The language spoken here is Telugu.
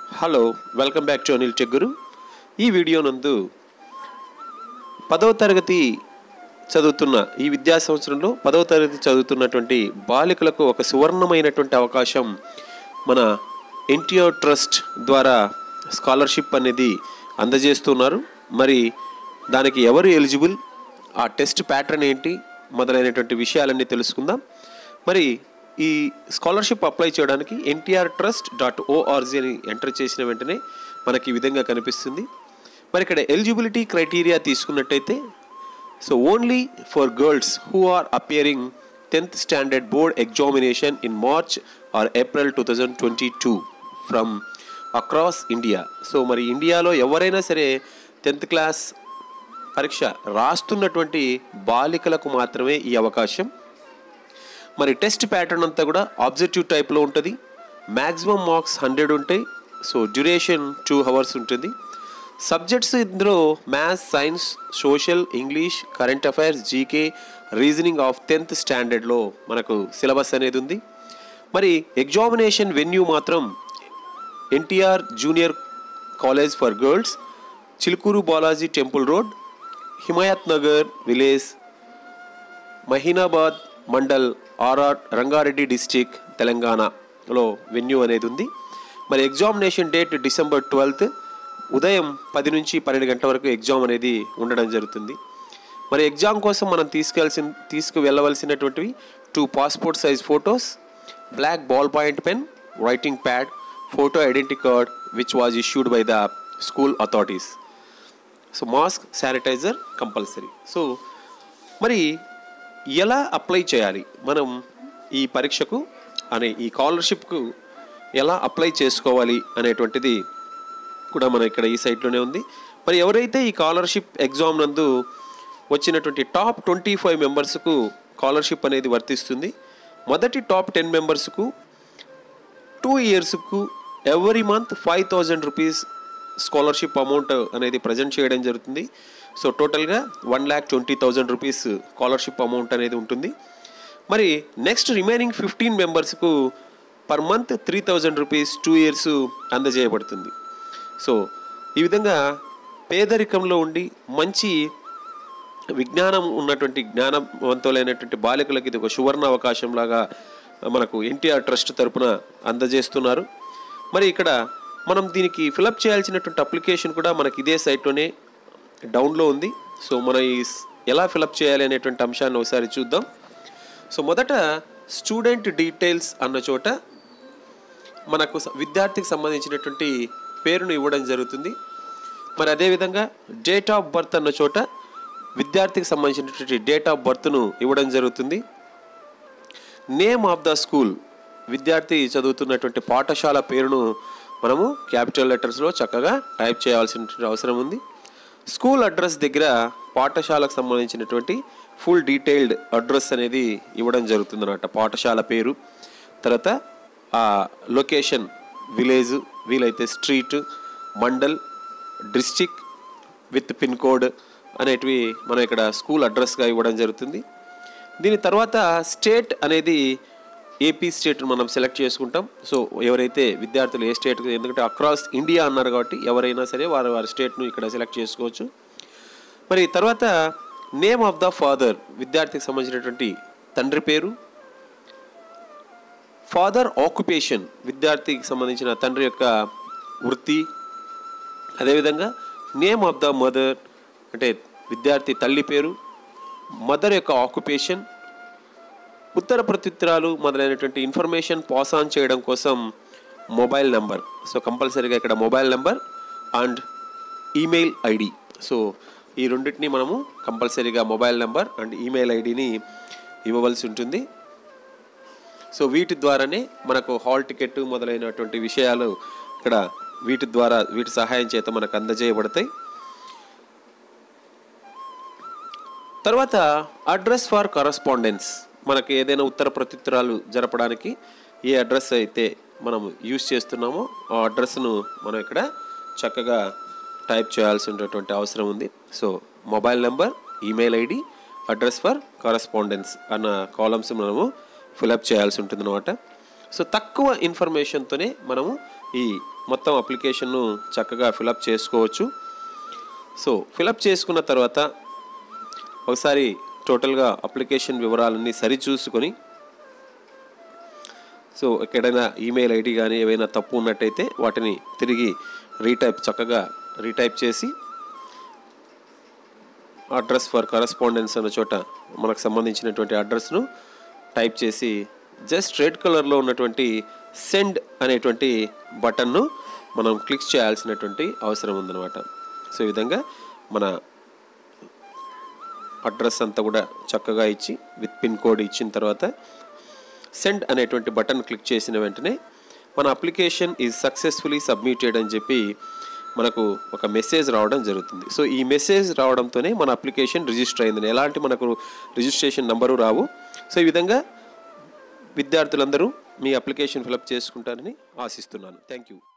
hello welcome back to Anil Chegguru ఈ వీడియో నందు పదవ తరగతి చదువుతున్న ఈ విద్యా సంవత్సరంలో పదవ తరగతి చదువుతున్నటువంటి బాలికలకు ఒక సువర్ణమైనటువంటి అవకాశం మన ఎన్టీఆర్ ట్రస్ట్ ద్వారా స్కాలర్షిప్ అనేది అందజేస్తున్నారు మరి దానికి ఎవరు ఎలిజిబుల్ ఆ టెస్ట్ ప్యాటర్న్ ఏంటి మొదలైనటువంటి విషయాలన్నీ తెలుసుకుందాం మరి ఈ స్కాలర్షిప్ అప్లై చేయడానికి ఎన్టీఆర్ ట్రస్ట్ డాట్ ఓఆర్జీ అని ఎంటర్ చేసిన వెంటనే మనకి ఈ విధంగా కనిపిస్తుంది మరి ఇక్కడ ఎలిజిబిలిటీ క్రైటీరియా తీసుకున్నట్టయితే so only for girls who are appearing tenth standard board examination in March or April two thousand twenty two from across India so మరి ఇండియాలో ఎవరైనా సరే టెన్త్ క్లాస్ పరీక్ష రాస్తున్నటువంటి బాలికలకు మాత్రమే ఈ అవకాశం మరి టెస్ట్ ప్యాటర్న్ అంతా కూడా ఆబ్జెక్టివ్ టైప్లో ఉంటుంది మ్యాక్సిమం మార్క్స్ హండ్రెడ్ ఉంటాయి సో డ్యూరేషన్ టూ అవర్స్ ఉంటుంది సబ్జెక్ట్స్ ఇందులో maths science social English current affairs GK reasoning of tenth స్టాండర్డ్లో మనకు సిలబస్ అనేది ఉంది మరి ఎగ్జామినేషన్ వెన్యూ మాత్రం NTR junior college for girls Chilukuru Balaji temple road Himayat Nagar village Moinabad mandal RR Rangareddy district తెలంగాణలో వెన్యూ అనేది ఉంది మరి ఎగ్జామినేషన్ డేట్ డిసెంబర్ ట్వెల్త్ ఉదయం పది నుంచి పన్నెండు గంటల వరకు ఎగ్జామ్ అనేది ఉండడం జరుగుతుంది మరి ఎగ్జామ్ కోసం మనం తీసుకెళ్ళాల్సిన తీసుకు వెళ్ళవలసినటువంటివి two passport size photos black ball point pen writing pad photo identity card which was issued by the school authorities so mask sanitizer compulsory so మరి ఎలా అప్లై చేయాలి మనం ఈ పరీక్షకు అనే ఈ స్కాలర్షిప్కు ఎలా అప్లై చేసుకోవాలి అనేటువంటిది కూడా మన ఇక్కడ ఈ సైట్లోనే ఉంది మరి ఎవరైతే ఈ స్కాలర్షిప్ ఎగ్జామ్ నందు వచ్చినటువంటి టాప్ ట్వంటీ ఫైవ్ మెంబర్స్కు స్కాలర్షిప్ అనేది వర్తిస్తుంది మొదటి టాప్ టెన్ మెంబర్స్కు టూ ఇయర్స్కు every month five thousand rupees scholarship amount అనేది ప్రజెంట్ చేయడం జరుగుతుంది సో టోటల్గా one lakh twenty thousand rupees scholarship amount అనేది ఉంటుంది మరి నెక్స్ట్ రిమైనింగ్ ఫిఫ్టీన్ మెంబర్స్కు per month three thousand rupees two years అందజేయబడుతుంది సో ఈ విధంగా పేదరికంలో ఉండి మంచి విజ్ఞానం ఉన్నటువంటి జ్ఞానవంతులైనటువంటి బాలికలకు ఇది ఒక సువర్ణ అవకాశం లాగా మనకు ఎన్టీఆర్ ట్రస్ట్ తరపున అందజేస్తున్నారు మరి ఇక్కడ మనం దీనికి ఫిలప్ చేయాల్సినటువంటి అప్లికేషన్ కూడా మనకి ఇదే సైట్లోనే డౌన్లో ఉంది సో మనం ఈ స్- ఎలా ఫిలప్ చేయాలి అనేటువంటి అంశాన్ని ఒకసారి చూద్దాం సో మొదట స్టూడెంట్ డీటెయిల్స్ అన్న చోట మనకు స- విద్యార్థికి సంబంధించినటువంటి పేరును ఇవ్వడం జరుగుతుంది మరి అదేవిధంగా డేట్ ఆఫ్ బర్త్ అన్న చోట విద్యార్థికి సంబంధించినటువంటి డేట్ ఆఫ్ బర్త్ను ఇవ్వడం జరుగుతుంది నేమ్ ఆఫ్ ద స్కూల్ విద్యార్థి చదువుతున్నటువంటి పాఠశాల పేరును మనము క్యాపిటల్ లెటర్స్లో చక్కగా టైప్ చేయాల్సిన అవసరం ఉంది స్కూల్ అడ్రస్ దగ్గర పాఠశాలకు సంబంధించినటువంటి ఫుల్ డీటెయిల్డ్ అడ్రస్ అనేది ఇవ్వడం జరుగుతుంది అన్నమాట పాఠశాల పేరు తర్వాత ఆ లొకేషన్ విలేజ్ వీలైతే street mandal district with pin code అనేటివి మనం ఇక్కడ స్కూల్ అడ్రస్గా ఇవ్వడం జరుగుతుంది దీని తర్వాత స్టేట్ అనేది ఏపీ స్టేట్ మనం సెలెక్ట్ చేసుకుంటాం సో ఎవరైతే విద్యార్థులు ఏ స్టేట్ ఎందుకంటే అక్రాస్ ఇండియా అన్నారు కాబట్టి ఎవరైనా సరే వారి వారి స్టేట్ను ఇక్కడ సెలెక్ట్ చేసుకోవచ్చు మరి తర్వాత నేమ్ ఆఫ్ ద ఫాదర్ విద్యార్థికి సంబంధించినటువంటి తండ్రి పేరు ఫాదర్ ఆక్యుపేషన్ విద్యార్థికి సంబంధించిన తండ్రి యొక్క వృత్తి అదేవిధంగా నేమ్ ఆఫ్ ద మదర్ అంటే విద్యార్థి తల్లి పేరు మదర్ యొక్క ఆక్యుపేషన్ ఉత్తర ప్రత్యుత్తరాలు మొదలైనటువంటి ఇన్ఫర్మేషన్ పాస్ ఆన్ చేయడం కోసం మొబైల్ నెంబర్ సో కంపల్సరీగా ఇక్కడ mobile number and email ID so ఈ రెండింటిని మనము కంపల్సరీగా మొబైల్ నెంబర్ అండ్ ఈమెయిల్ ఐడిని ఇవ్వవలసి ఉంటుంది సో వీటి ద్వారానే మనకు హాల్ టికెట్ మొదలైనటువంటి విషయాలు ఇక్కడ వీటి ద్వారా వీటి సహాయం చేత మనకు అందజేయబడతాయి తర్వాత అడ్రస్ ఫర్ కరస్పాండెన్స్ మనకి ఏదైనా ఉత్తర ప్రత్యుత్తరాలు జరపడానికి ఏ అడ్రస్ అయితే మనం యూజ్ చేస్తున్నామో ఆ అడ్రస్ను మనం ఇక్కడ చక్కగా టైప్ చేయాల్సినటువంటి అవసరం ఉంది so mobile number email ID address for correspondence అన్న కాలమ్స్ మనము ఫిలప్ చేయాల్సి ఉంటుంది అనమాట సో తక్కువ ఇన్ఫర్మేషన్తోనే మనము ఈ మొత్తం అప్లికేషన్ను చక్కగా ఫిలప్ చేసుకోవచ్చు సో ఫిలప్ చేసుకున్న తర్వాత ఒకసారి టోటల్గా అప్లికేషన్ వివరాలన్నీ సరిచూసుకొని సో ఎక్కడైనా ఈమెయిల్ ఐడి కానీ ఏవైనా తప్పు ఉన్నట్టయితే వాటిని తిరిగి రీటైప్ చక్కగా రీటైప్ చేసి అడ్రస్ ఫర్ కరస్పాండెన్స్ అన్న చోట మనకు సంబంధించినటువంటి అడ్రస్ను టైప్ చేసి జస్ట్ రెడ్ కలర్లో ఉన్నటువంటి సెండ్ అనేటువంటి బటన్ను మనం క్లిక్ చేయాల్సినటువంటి అవసరం ఉందన్నమాట సో ఈ విధంగా మన అడ్రస్ అంతా కూడా చక్కగా ఇచ్చి విత్ పిన్ కోడ్ ఇచ్చిన తర్వాత సెండ్ అనేటువంటి బటన్ క్లిక్ చేసిన వెంటనే మన అప్లికేషన్ ఈజ్ సక్సెస్ఫుల్లీ సబ్మిటెడ్ అని చెప్పి మనకు ఒక మెసేజ్ రావడం జరుగుతుంది సో ఈ మెసేజ్ రావడంతోనే మన అప్లికేషన్ రిజిస్టర్ అయిందని ఎలాంటి మనకు రిజిస్ట్రేషన్ నంబరు రావు సో ఈ విధంగా విద్యార్థులందరూ మీ అప్లికేషన్ ఫిలప్ చేసుకుంటారని ఆశిస్తున్నాను థ్యాంక్ యూ